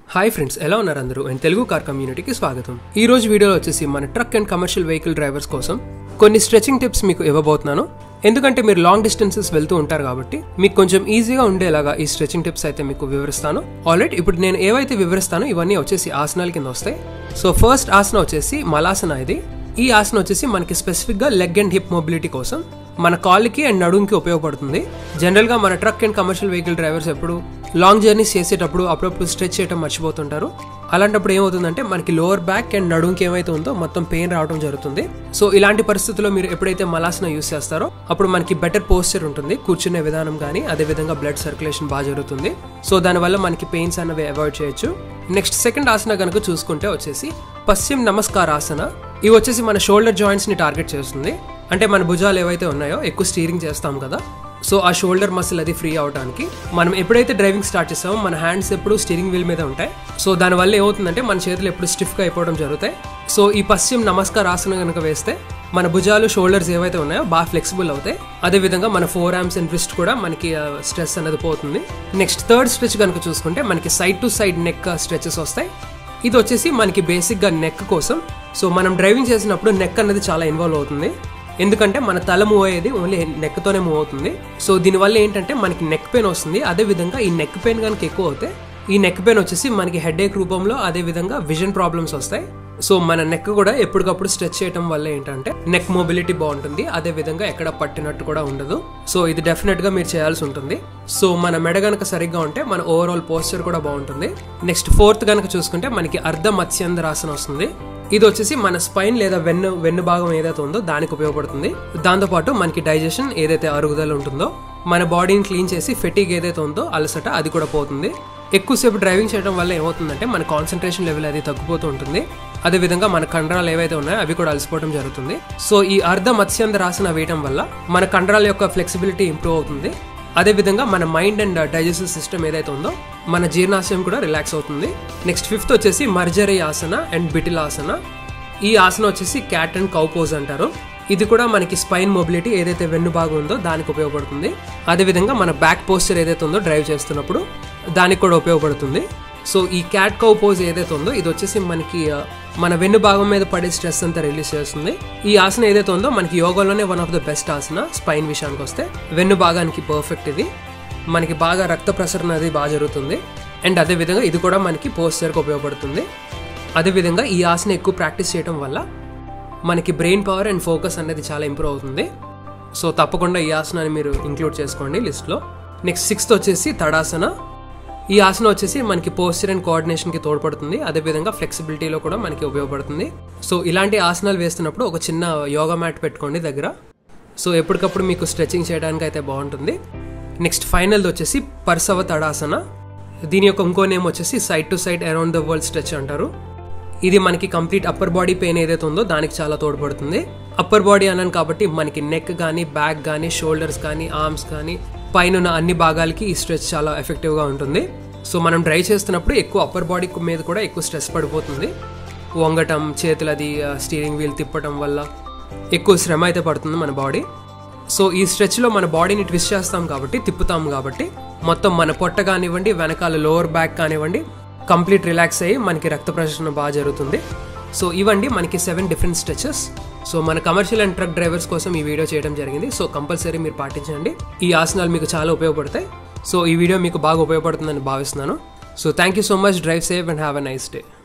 hi friends ఎలా ఉన్నారు అందరూ అండ్ తెలుగు కార్ కమ్యూనిటీకి స్వాగతం ఈ రోజు వీడియోలో వచ్చేసి మన truck and commercial vehicle drivers కోసం కొన్ని స్ట్రెచింగ్ టిప్స్ మీకు ఇవ్వబోతున్నాను ఎందుకంటే మీరు లాంగ్ డిస్టెన్సెస్ వెళ్తూ ఉంటారు కాబట్టి మీకు కొంచెం ఈజీగా ఉండేలాగా ఈ స్ట్రెచింగ్ టిప్స్ అయితే మీకు వివరిస్తాను ఆల్రెడీ ఇప్పుడు నేను ఏవైతే వివరిస్తానో ఇవన్నీ వచ్చేసి ఆసనాల కింద వస్తాయి సో ఫస్ట్ ఆసన వచ్చేసి మలాసన ఇది ఈ ఆసన వచ్చేసి మనకి స్పెసిఫిక్గా లెగ్ అండ్ హిప్ మొబిలిటీ కోసం మన కాళ్ళకి అండ్ నడుంకి ఉపయోగపడుతుంది జనరల్గా మన truck and commercial vehicle drivers ఎప్పుడు లాంగ్ జర్నీస్ చేసేటప్పుడు అప్పుడప్పుడు స్ట్రెచ్ చేయడం మర్చిపోతుంటారు అలాంటప్పుడు ఏమవుతుందంటే మనకి లోవర్ బ్యాక్ అండ్ నడుంకి ఏమైతే ఉందో మొత్తం పెయిన్ రావడం జరుగుతుంది సో ఇలాంటి పరిస్థితుల్లో మీరు ఎప్పుడైతే మలాసన యూస్ చేస్తారో అప్పుడు మనకి బెటర్ పోస్చర్ ఉంటుంది కూర్చునే విధానం కానీ అదేవిధంగా బ్లడ్ సర్క్యులేషన్ బాగా జరుగుతుంది సో దానివల్ల మనకి పెయిన్స్ అనేవి అవాయిడ్ చేయొచ్చు నెక్స్ట్ సెకండ్ ఆసన కనుక చూసుకుంటే వచ్చేసి పశ్చిమ నమస్కార ఆసన ఇవి వచ్చేసి మన షోల్డర్ జాయింట్స్ ని టార్గెట్ చేస్తుంది అంటే మన భుజాలు ఏవైతే ఉన్నాయో ఎక్కువ స్టీరింగ్ చేస్తాం కదా సో ఆ షోల్డర్ మసిల్ అది ఫ్రీ అవడానికి మనం ఎప్పుడైతే డ్రైవింగ్ స్టార్ట్ చేస్తామో మన హ్యాండ్స్ ఎప్పుడు స్టీరింగ్ వీల్ మీద ఉంటాయి సో దానివల్ల ఏమవుతుందంటే మన చేతులు ఎప్పుడు స్టిఫ్గా అయిపోవడం జరుగుతాయి సో ఈ పశ్చిమ నమస్కార ఆసనం కనుక వేస్తే మన భుజాలు షోల్డర్స్ ఏవైతే ఉన్నాయో బాగా ఫ్లెక్సిబుల్ అవుతాయి అదేవిధంగా మన ఫోర్ ఆర్మ్స్ అండ్ రిస్ట్ కూడా మనకి స్ట్రెస్ అనేది పోతుంది నెక్స్ట్ థర్డ్ స్ట్రెచ్ కనుక చూసుకుంటే మనకి side to side neck stretches వస్తాయి ఇది వచ్చేసి మనకి బేసిక్గా నెక్ కోసం సో మనం డ్రైవింగ్ చేసినప్పుడు నెక్ అనేది చాలా ఇన్వాల్వ్ అవుతుంది ఎందుకంటే మన తల మూవ్ అయ్యేది ఓన్లీ నెక్తోనే మూవ్ అవుతుంది సో దీనివల్ల ఏంటంటే మనకి నెక్ పెయిన్ వస్తుంది అదే విధంగా ఈ నెక్ పెయిన్ కనుక ఎక్కువ అవుతే ఈ నెక్ పెయిన్ వచ్చేసి మనకి హెడ్ ఏక్ రూపంలో అదే విధంగా విజన్ ప్రాబ్లమ్స్ వస్తాయి సో మన నెక్ కూడా ఎప్పటికప్పుడు స్ట్రెచ్ చేయడం వల్ల ఏంటంటే నెక్ మొబిలిటీ బాగుంటుంది అదే విధంగా ఎక్కడ పట్టినట్టు కూడా ఉండదు సో ఇది డెఫినెట్ గా మీరు చేయాల్సి ఉంటుంది సో మన మెడ గనక సరిగ్గా ఉంటే మన ఓవరాల్ పోస్చర్ కూడా బాగుంటుంది నెక్స్ట్ ఫోర్త్ గనక చూసుకుంటే మనకి అర్ధ మత్స్యంధ్రాసన వస్తుంది ఇది వచ్చేసి మన స్పైన్ లేదా వెన్ను వెన్ను భాగం ఏదైతే ఉందో దానికి ఉపయోగపడుతుంది దాంతోపాటు మనకి డైజెషన్ ఏదైతే అరుగుదల ఉంటుందో మన బాడీని క్లీన్ చేసి ఫెటిగ్ ఏదైతే ఉందో అలసట అది కూడా పోతుంది ఎక్కువసేపు డ్రైవింగ్ చేయడం వల్ల ఏమవుతుందంటే మన కాన్సన్ట్రేషన్ లెవెల్ అది తగ్గిపోతూ ఉంటుంది అదేవిధంగా మన కండరాలు ఏవైతే ఉన్నాయో అవి కూడా అలసిపోవడం జరుగుతుంది సో ఈ అర్ధ మత్స్యంధ్రాసన వేయడం వల్ల మన కండరాల యొక్క ఫ్లెక్సిబిలిటీ ఇంప్రూవ్ అవుతుంది అదేవిధంగా మన మైండ్ అండ్ డైజెస్టివ్ సిస్టమ్ ఏదైతే ఉందో మన జీర్ణాశయం కూడా రిలాక్స్ అవుతుంది నెక్స్ట్ ఫిఫ్త్ వచ్చేసి మర్జరీ ఆసన అండ్ బిటిల్ ఆసన ఈ ఆసన వచ్చేసి క్యాట్ అండ్ కౌ పోజ్ అంటారు ఇది కూడా మనకి స్పైన్ మొబిలిటీ ఏదైతే వెన్ను భాగం ఉందో దానికి ఉపయోగపడుతుంది అదేవిధంగా మన బ్యాక్ పోస్చర్ ఏదైతే ఉందో డ్రైవ్ చేస్తున్నప్పుడు దానికి కూడా ఉపయోగపడుతుంది సో ఈ క్యాట్ కౌ పోజ్ ఏదైతే ఉందో ఇది వచ్చేసి మనకి ఆ, మన వెన్ను భాగం మీద పడే స్ట్రెస్ అంతా రిలీజ్ చేస్తుంది ఈ ఆసన ఏదైతే ఉందో మనకి యోగాలోనే వన్ ఆఫ్ ద బెస్ట్ ఆసన స్పైన్ విషయానికి వస్తే వెన్ను భాగానికి పర్ఫెక్ట్ ఇది మనకి బాగా రక్త ప్రసరణ అది బాగా జరుగుతుంది అండ్ అదేవిధంగా ఇది కూడా మనకి పోస్చర్కి ఉపయోగపడుతుంది అదేవిధంగా ఈ ఆసన ఎక్కువ ప్రాక్టీస్ చేయడం వల్ల మనకి బ్రెయిన్ పవర్ అండ్ ఫోకస్ అనేది చాలా ఇంప్రూవ్ అవుతుంది సో తప్పకుండా ఈ ఆసనాన్ని మీరు ఇంక్లూడ్ చేసుకోండి లిస్ట్లో నెక్స్ట్ సిక్స్త్ వచ్చేసి తడాసన ఈ ఆసన వచ్చేసి మనకి పోస్చర్ అండ్ కోఆర్డినేషన్కి తోడ్పడుతుంది అదేవిధంగా ఫ్లెక్సిబిలిటీలో కూడా మనకి ఉపయోగపడుతుంది సో ఇలాంటి ఆసనాలు వేస్తున్నప్పుడు ఒక చిన్న యోగా మ్యాట్ పెట్టుకోండి దగ్గర సో ఎప్పటికప్పుడు మీకు స్ట్రెచింగ్ చేయడానికి అయితే బాగుంటుంది నెక్స్ట్ ఫైనల్ది వచ్చేసి పర్సవ తడాసన దీని యొక్క ఇంకో నేమ్ వచ్చేసి side to side around the world stretch అంటారు ఇది మనకి కంప్లీట్ అప్పర్ బాడీ పెయిన్ ఏదైతే ఉందో దానికి చాలా తోడ్పడుతుంది అప్పర్ బాడీ అన్నాను కాబట్టి మనకి నెక్ కానీ బ్యాక్ కానీ షోల్డర్స్ కానీ ఆర్మ్స్ కానీ పైన ఉన్న అన్ని భాగాలకి ఈ స్ట్రెచ్ చాలా ఎఫెక్టివ్గా ఉంటుంది సో మనం డ్రైవ్ చేస్తున్నప్పుడు ఎక్కువ అప్పర్ బాడీ మీద కూడా ఎక్కువ స్ట్రెస్ పడిపోతుంది వంగటం చేతులది స్టీరింగ్ వీల్ తిప్పటం వల్ల ఎక్కువ శ్రమ అయితే పడుతుంది మన బాడీ సో ఈ స్ట్రెచ్లో మన బాడీని ట్విస్ట్ చేస్తాం కాబట్టి తిప్పుతాం కాబట్టి మొత్తం మన పొట్ట కానివ్వండి వెనకాల లోవర్ బ్యాక్ కానివ్వండి కంప్లీట్ రిలాక్స్ అయ్యి మనకి రక్త ప్రసరణ బాగా జరుగుతుంది సో ఇవండి మనకి సెవెన్ డిఫరెంట్ స్ట్రెచెస్ సో మన కమర్షియల్ అండ్ ట్రక్ డ్రైవర్స్ కోసం ఈ వీడియో చేయడం జరిగింది సో కంపల్సరీ మీరు పాటించండి ఈ ఆసనాలు మీకు చాలా ఉపయోగపడతాయి సో ఈ వీడియో మీకు బాగా ఉపయోగపడుతుందని భావిస్తున్నాను so thank you so much drive safe and have a nice day